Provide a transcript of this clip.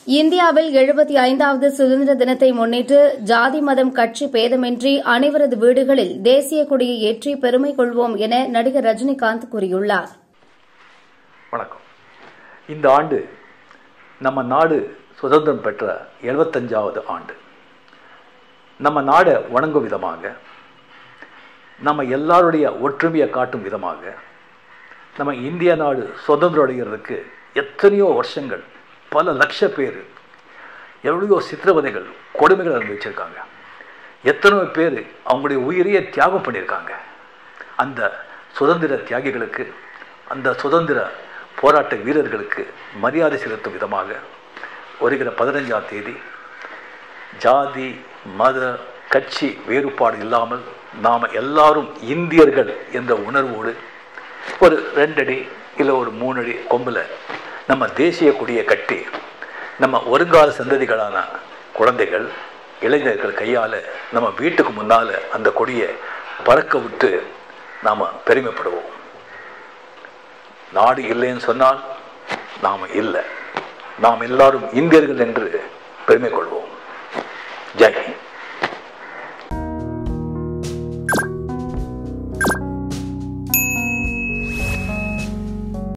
இந்தியாவில் எழுபத்தி ஐந்தாவது சுதந்திர தினத்தை முன்னிட்டு ஜாதி மதம் கட்சி பேதமின்றி அனைவரது வீடுகளில் தேசிய கொடியை ஏற்றி பெருமை கொள்வோம் என நடிகர் ரஜினிகாந்த் கூறியுள்ளார் வணக்கம் இந்த ஆண்டு நம்ம நாடு சுதந்திரம் பெற்ற எழுபத்தஞ்சாவது ஆண்டு நம்ம நாடை வணங்கும் விதமாக நம்ம எல்லாருடைய ஒற்றுமையை காட்டும் விதமாக நம்ம இந்திய நாடு சுதந்திரம் அடைகிறதுக்கு எத்தனையோ வருஷங்கள் பல லட்ச பேர் எவ்வளோ சித்திரவதைகள் கொடுமைகள் அனுபவிச்சிருக்காங்க எத்தனையோ பேர் அவங்களுடைய உயிரையே தியாகம் பண்ணியிருக்காங்க அந்த சுதந்திர தியாகிகளுக்கு அந்த சுதந்திர போராட்ட வீரர்களுக்கு மரியாதை செலுத்தும் விதமாக வருகிற பதினஞ்சாம் தேதி ஜாதி மத கட்சி வேறுபாடு இல்லாமல் நாம் எல்லாரும் இந்தியர்கள் என்ற உணர்வோடு ஒரு ரெண்டடி இல்லை ஒரு மூணடி கொம்பில் நம்ம தேசிய கொடியை கட்டி நம்ம வருங்கால சந்ததிகளான குழந்தைகள் இளைஞர்கள் கையால் நம்ம வீட்டுக்கு முன்னால் அந்த கொடியை பறக்க விட்டு நாம் பெருமைப்படுவோம் நாடு இல்லைன்னு சொன்னால் நாம் இல்லை நாம் எல்லாரும் இந்தியர்கள் என்று பெருமை கொள்வோம்